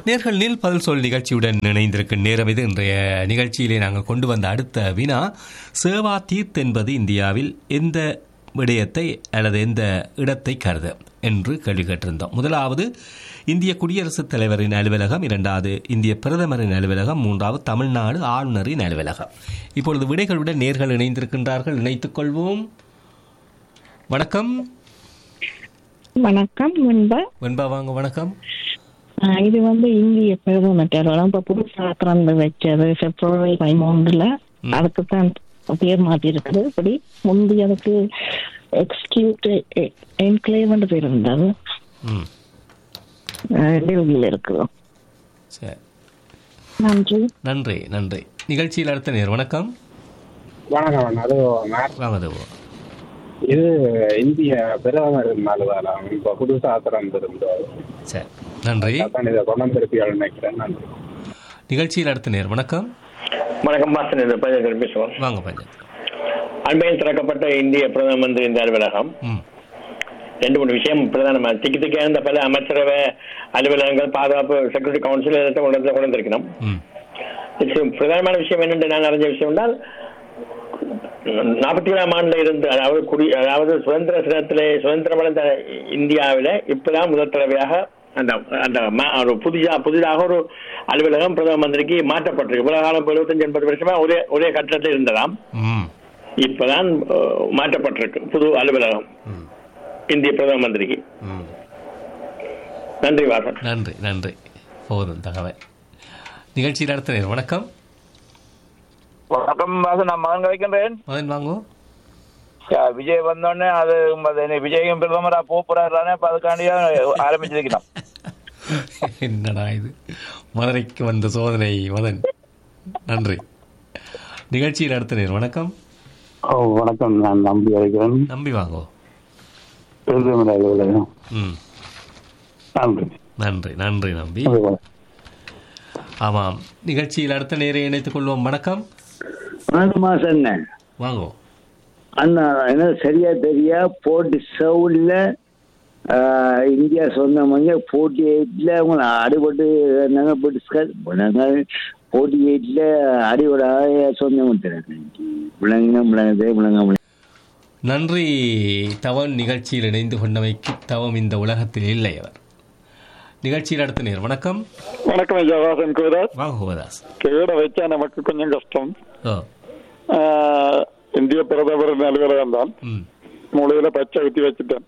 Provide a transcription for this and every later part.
நேர்கள் நீல் பதில் சொல் நிகழ்ச்சியுடன் இணைந்திருக்கும் நேரம் இது இன்றைய நிகழ்ச்சியிலே நாங்கள் கொண்டு வந்த அடுத்த வினா சேவா தீர்த் என்பது இந்தியாவில் எந்த விடயத்தை அல்லது எந்த இடத்தை கருத என்று கேள்வி கேட்டிருந்தோம் முதலாவது இந்திய குடியரசுத் தலைவரின் அலுவலகம் இரண்டாவது இந்திய பிரதமரின் அலுவலகம் மூன்றாவது தமிழ்நாடு ஆளுநரின் அலுவலகம் இப்பொழுது விடைகளுடன் நேர்கள் இணைந்திருக்கின்றார்கள் இணைத்துக் கொள்வோம் வணக்கம் வணக்கம் முன்பா வெண்பா வாங்க வணக்கம் ஆஹ் இது வந்து இந்திய பிரதமர் அலுவலகம் இப்ப புதுசா திறந்து வச்சது பிப்ரவரி பதிமூன்றுல அதுக்கு தான் பேர் மாத்தி இருக்குது இப்படி முந்தி அதுக்கு எக்ஸ்கியூட் என்கிளேவ் பேர் இருந்தது ம் ஆஹ் டெல்லியில இருக்குது சரி நன்றி நன்றி நன்றி நிகழ்ச்சியில் அடுத்த நேர் வணக்கம் வணக்கம் அது மேட் வாங்க தேவோ இது இந்திய பிரதமர் அலுவலகம் இப்போ புதுசா திறந்திருந்தோம் சரி நன்றி அதான் இதை கொண்டு வந்திருப்பீர்கள் நினைக்கிறேன் நன்றி நிகழ்ச்சியில் அடுத்த நேர் வணக்கம் வணக்கம் பாஸ்டன் இந்த பஞ்சாயத்தில் பேசுவோம் வாங்க பஞ்சன் அண்மையில் திறக்கப்பட்ட இந்திய பிரதம மந்திரி இந்த அலுவலகம் ம் ரெண்டு மூணு விஷயம் பிரதானமா திக்கு திக்கா இருந்த பல அமைச்சரவை அலுவலகங்கள் பாதுகாப்பு செக்யூரிட்டி கவுன்சில் இதத்தை கொண்டு வந்து- கொண்டு வந்திருக்கணும் ம் இது பிரதானமான விஷயம் என்னென்று நான் அறிஞ்ச விஷயம் என்றால் நாற்பத்தி ஏழாம் ஆண்டுல இருந்து அதாவது குடி அதாவது சுதந்திர தினத்திலே சுதந்திரம் அடைந்த இந்தியாவில இப்பதான் முதல் தடவையாக அந்த அந்த ம- ஒரு புதிதா புதிதாக ஒரு அலுவலகம் பிரதம மந்திரிக்கு மாற்றப்பட்டிருக்கு இவ்வளவு காலம் எழுபத்தஞ்சு எண்பது வருஷமா ஒரே ஒரே கட்டத்தில் இருந்ததாம் ம் இப்பதான் அஹ், மாற்றப்பட்டிருக்கு புது அலுவலகம் ம் இந்திய பிரதம மந்திரிக்கு ம் நன்றி வாசன் நன்றி நன்றி போதும் தகவல் நிகழ்ச்சியில் அடுத்த நேர் வணக்கம் வணக்கம் வாசன் நான் மகன் வைக்கின்றேன் மதன் வாங்கோ யா, விஜய் வந்தோடனே அது அது என்ன விஜயும் பிரதமரா போக போறாரு அப்ப அதுக்காண்டியா ஆரம்பிச்சிருக்கணும் என்னடா இது மதுரைக்கு வந்த சோதனை மதன் நன்றி நிகழ்ச்சியில் அடுத்த நேர் வணக்கம் ஓ வணக்கம் நான் நம்பி அழைக்கிறேன் நம்பி வாங்கோ பிரதமர் அலுவலகம் ம் நன்றி நன்றி நன்றி நம்பி அது ஆமாம் நிகழ்ச்சியில் அடுத்த நேரை இணைத்துக் கொள்வோம் வணக்கம் வணக்கம் மாசன் வாங்கோ அண்ணா என்ன சரியா தெரியா போர்ட்டி செவன்ல இந்தியா சொன்னவங்க போர்ட்டி எயிட்ல அவங்க அடிபட்டு நாங்க டிஸ்கஸ் பண்ணாங்க போர்ட்டி எயிட்ல அடிபட சொன்னவங்க விளங்குங்க விளங்குதே விளங்க நன்றி தவன் நிகழ்ச்சியில் இணைந்து கொண்டமைக்கு தவம் இந்த உலகத்தில் இல்லை அவர் நிகழ்ச்சியில் அடுத்த நேர் வணக்கம் வணக்கம் ஐயா வாசன் கோதாஸ் வாங்க ஹோதாஸ் கேட வச்சா நமக்கு கொஞ்சம் கஷ்டம் ஓ ஆஹ், இந்திய பிரதமர் அலுவலகம் தான் ம் மூலையில பச்சை ஊத்தி வச்சுட்டேன்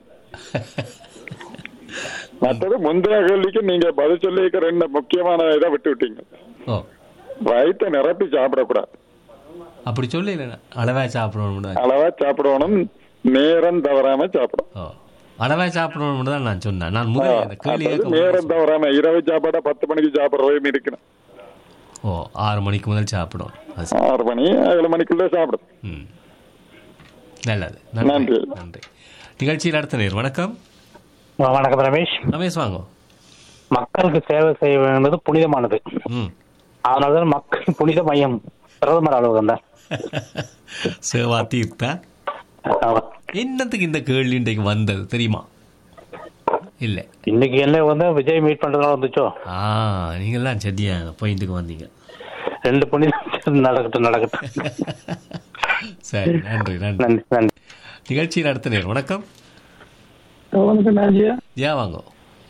மற்றது முந்தைய கேள்விக்கு நீங்க பதில் சொல்லிக்க ரெண்டு முக்கியமான இதை விட்டு விட்டீங்க ஓ வயிற்றை நிரப்பி சாப்பிடக்கூடாது அப்படி சொல்லி அளவா சாப்பிடணும் அளவா சாப்பிடணும் நேரம் தவறாம சாப்பிடும் ஓ அளவா சாப்பிடணும் தான் நான் சொன்னேன் நான் முதல் இந்த கேள்வி அதாவது கேட்க நேரம் தவறாம இரவு சாப்பாட பத்து மணிக்கு சாப்பிடுறதும் இருக்கணும் ஓ ஆறு மணிக்கு முதல் சாப்பிடும் அது சரி. ஆறு மணி ஏழு மணிக்குள்ள சாப்பிடும் ம் நல்லது நன்றி நன்றி. நன்றி நிகழ்ச்சியில் அடுத்த நேர் வணக்கம் வணக்கம் ரமேஷ் ரமேஷ் வாங்கோ மக்களுக்கு சேவை செய்ய வேண்டியது புனிதமானது ம் அதனாலதான் மக்கள் புனித மையம் பிரதமர் அலுவலகம் தான் சேவா தீர்த்தா ஆமா. என்னத்துக்கு இந்த கேள்வி இன்றைக்கு வந்தது தெரியுமா இல்லை இன்னைக்கு என்ன வந்து விஜய் மீட் பண்றதுனால வந்துச்சோ ஆ நீங்கள்லாம் சரியா பாயிண்ட்டுக்கு வந்தீங்க ரெண்டு புனிதம் நடக்கட்டும் நடக்கட்டும் சரி நன்றி நன்றி நன்றி நன்றி நிகழ்ச்சியில் அடுத்த நேர் வணக்கம் வணக்கம் ராஜியா ஏன் வாங்கோ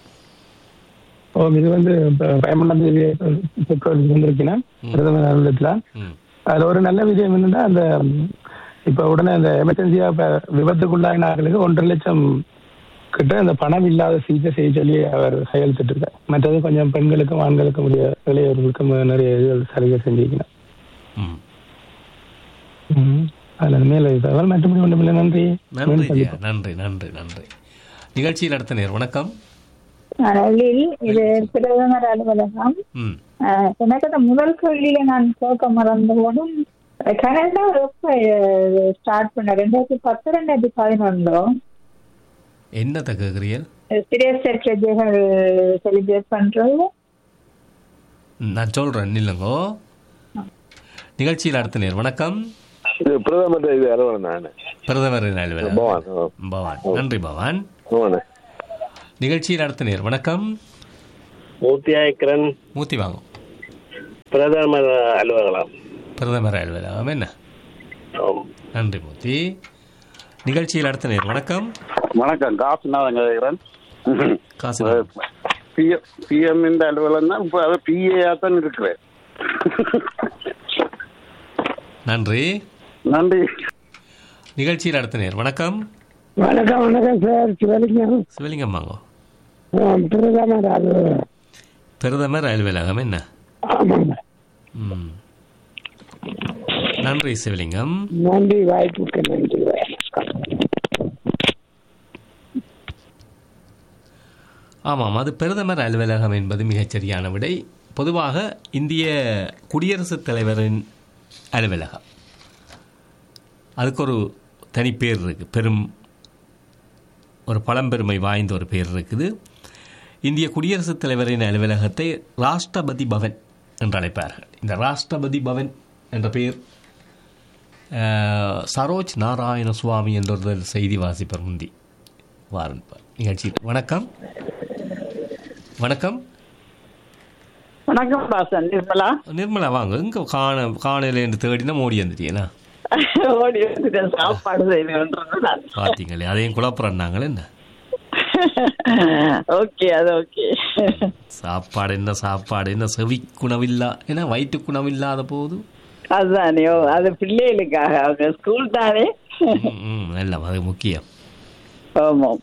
ஓ இது வந்து இப்ப பதிமூணாம் தேதி பெட்ரோல் வந்திருக்கேன் பிரதமர் அலுவலகத்துல ம் அதுல ஒரு நல்ல விஷயம் என்னன்னா அந்த ம், இப்ப உடனே அந்த எமர்ஜென்சியா இப்ப விபத்துக்குள்ளாயின ஆட்களுக்கு ஒன்றரை லட்சம் கிட்ட அந்த பணம் இல்லாத சிகிச்சை செய்ய சொல்லி அவர் கையெழுத்திட்டு மற்றது கொஞ்சம் பெண்களுக்கும் ஆண்களுக்கும் உரிய இளையவர்களுக்கும் நிறைய இதுகள் சலுகை செஞ்சிருக்கணும் ம் ம். அதுல மேல தகவல் மற்றபடி ஒன்றும் இல்லை நன்றி நன்றி ஜெயா நன்றி நன்றி நன்றி நிகழ்ச்சியில் அடுத்த நேர் வணக்கம் அளவில் இது பிரதமர் அலுவலகம் ம் அஹ், எனக்கு அந்த முதல் கேள்வியில நான் கேட்க மறந்த போதும் கனடா எப்ப ஸ்டார்ட் பண்ண ரெண்டாயிரத்தி பத்து ரெண்டாயிரத்தி பதினொன்றுல என்னத்தை கேட்குறீர்கள் சீரியஸ் பிரஜைகள் செலிப்ரேட் பண்றது நான் சொல்கிறேன் இல்லைங்கோ நிகழ்ச்சியில் அடுத்த நேர் வணக்கம் இது பிரதமர் இது அலுவலகம் நான் பிரதமரின் அலுவலகம் பவான் ஓ. பவான் நன்றி பவான் ஆமாண்ணே நிகழ்ச்சியில் அடுத்த நேர் வணக்கம் மூர்த்தி ஆயக்கரன் மூர்த்தி வாங்கும் பிரதமர் அலுவலகம் பிரதமர் அலுவலகம் என்ன நன்றி மூர்த்தி நிகழ்ச்சியில் அடுத்த நேர் வணக்கம் வணக்கம் காசுநாதன் கேட்கிறேன் காசு பிஎம் இந்த அலுவலகம் தான் இப்போ அது பிஏயா தான் இருக்கிறேன் நன்றி நன்றி நிகழ்ச்சியில் அடுத்த நேர் வணக்கம் வணக்கம் வணக்கம் சார் சிவலிங்கம் சிவலிங்கம் வாங்கோ ஆ, பிரதமர் அலுவலகம் பிரதமர் அலுவலகம் என்ன ஆமாங்க ம். நன்றி சிவலிங்கம் நன்றி வாய்ப்புக்கு நன்றி வணக்கம் ஆமாம் அது பிரதமர் அலுவலகம் என்பது மிகச்சரியான விடை பொதுவாக இந்திய குடியரசுத் தலைவரின் அலுவலகம் அதுக்கு ஒரு தனி பேர் இருக்குது பெரும் ஒரு பழம்பெருமை வாய்ந்த ஒரு பேர் இருக்குது இந்திய குடியரசுத் தலைவரின் அலுவலகத்தை ராஷ்டிரபதி பவன் என்று அழைப்பார்கள் இந்த ராஷ்டிரபதி பவன் என்ற பெயர் அஹ், சரோஜ் நாராயண சுவாமி என்ற ஒரு செய்தி வாசிப்பர் முந்தி வாரன் நிகழ்ச்சி வணக்கம் வணக்கம் வணக்கம் பாசன் நிர்மலா நிர்மலா வாங்க இங்கே காண காணல என்று தேடினா மோடி வந்துட்டீங்களா ஓடி வந்துட்டேன் சாப்பாடு செய்யணுன்றது நான் பார்த்தீங்களே அதையும் குழப்பறாங்களே என்ன ஓகே அது ஓகே சாப்பாடு என்ன சாப்பாடு என்ன செவிக்குணவில்லா என்ன வயிற்றுக்குணவில்லாத போது அதுதானே ஓ அது பிள்ளைகளுக்காக அவங்க ஸ்கூல் தானே ம், ம், எல்லாம் அது முக்கியம் ஆமாம்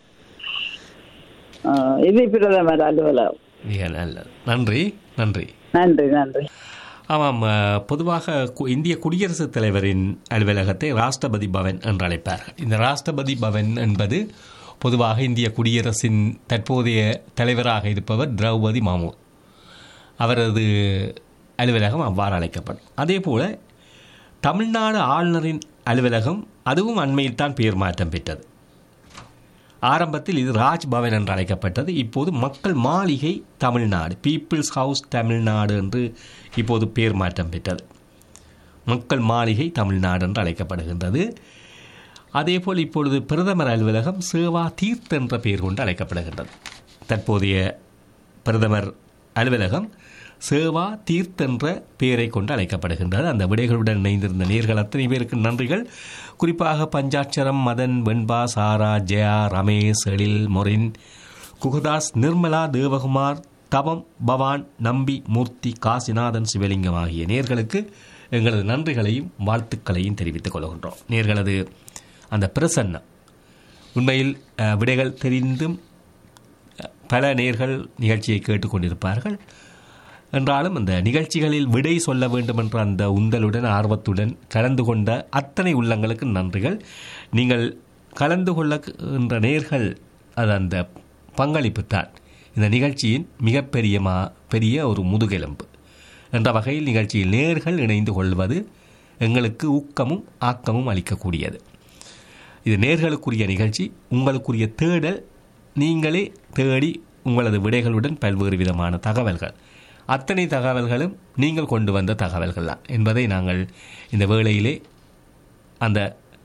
ஆ, இது பிரதமர் அலுவலகம் மிக நல்லது நன்றி நன்றி நன்றி நன்றி ஆமாம் அஹ், பொதுவாக கு- இந்திய குடியரசுத் தலைவரின் அலுவலகத்தை ராஷ்டிரபதி பவன் என்று அழைப்பார்கள் இந்த ராஷ்டிரபதி பவன் என்பது பொதுவாக இந்திய குடியரசின் தற்போதைய தலைவராக இருப்பவர் திரௌபதி மாமு அவரது அலுவலகம் அவ்வாறு அழைக்கப்படும் அதே போல தமிழ்நாடு ஆளுநரின் அலுவலகம் அதுவும் அண்மையில் தான் பெயர் மாற்றம் பெற்றது ஆரம்பத்தில் இது ராஜ் பவன் என்று அழைக்கப்பட்டது இப்போது மக்கள் மாளிகை தமிழ்நாடு பீப்புள்ஸ் ஹவுஸ் தமிழ்நாடு என்று இப்போது பெயர் மாற்றம் பெற்றது மக்கள் மாளிகை தமிழ்நாடு என்று அழைக்கப்படுகின்றது அதேபோல் இப்பொழுது பிரதமர் அலுவலகம் சேவா தீர்த் என்ற பெயர் கொண்டு அழைக்கப்படுகின்றது தற்போதைய பிரதமர் அலுவலகம் சேவா தீர்த் என்ற பெயரை கொண்டு அழைக்கப்படுகின்றது அந்த விடைகளுடன் இணைந்திருந்த நேர்கள் அத்தனை பேருக்கு நன்றிகள் குறிப்பாக பஞ்சாட்சரம் மதன் வெண்பா சாரா ஜெயா ரமேஷ் எழில் மொரின் குகதாஸ் நிர்மலா தேவகுமார் தவம் பவான் நம்பி மூர்த்தி காசிநாதன் சிவலிங்கம் ஆகிய நேர்களுக்கு எங்களது நன்றிகளையும் வாழ்த்துக்களையும் தெரிவித்துக் கொள்கின்றோம் நேர்களது அந்த பிரசன்னம் உண்மையில் அஹ், விடைகள் தெரிந்தும் அஹ், பல நேர்கள் நிகழ்ச்சியை கேட்டுக்கொண்டிருப்பார்கள் என்றாலும் அந்த நிகழ்ச்சிகளில் விடை சொல்ல வேண்டும் என்ற அந்த உந்தலுடன் ஆர்வத்துடன் கலந்து கொண்ட அத்தனை உள்ளங்களுக்கு நன்றிகள் நீங்கள் கலந்து கொள்ளுகின்ற நேர்கள் அது அந்த பங்களிப்பு தான் இந்த நிகழ்ச்சியின் மிகப்பெரிய மா பெரிய ஒரு முதுகெலும்பு என்ற வகையில் நிகழ்ச்சியில் நேர்கள் இணைந்து கொள்வது எங்களுக்கு ஊக்கமும் ஆக்கமும் அளிக்கக்கூடியது இது நேர்களுக்குரிய நிகழ்ச்சி உங்களுக்குரிய தேடல் நீங்களே தேடி உங்களது விடைகளுடன் பல்வேறு விதமான தகவல்கள் அத்தனை தகவல்களும் நீங்கள் கொண்டு வந்த தகவல்கள் தான் என்பதை நாங்கள் இந்த வேளையிலே அந்த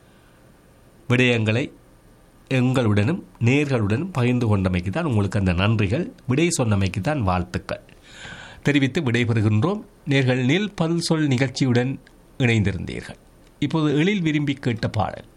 விடயங்களை எங்களுடனும் நேர்களுடனும் பகிர்ந்து கொண்டமைக்கு தான் உங்களுக்கு அந்த நன்றிகள் விடை சொன்னமைக்கு தான் வாழ்த்துக்கள் தெரிவித்து விடைபெறுகின்றோம் நேர்கள் நெல் பதில் சொல் நிகழ்ச்சியுடன் இணைந்திருந்தீர்கள் இப்போது எழில் விரும்பி கேட்ட பாடல்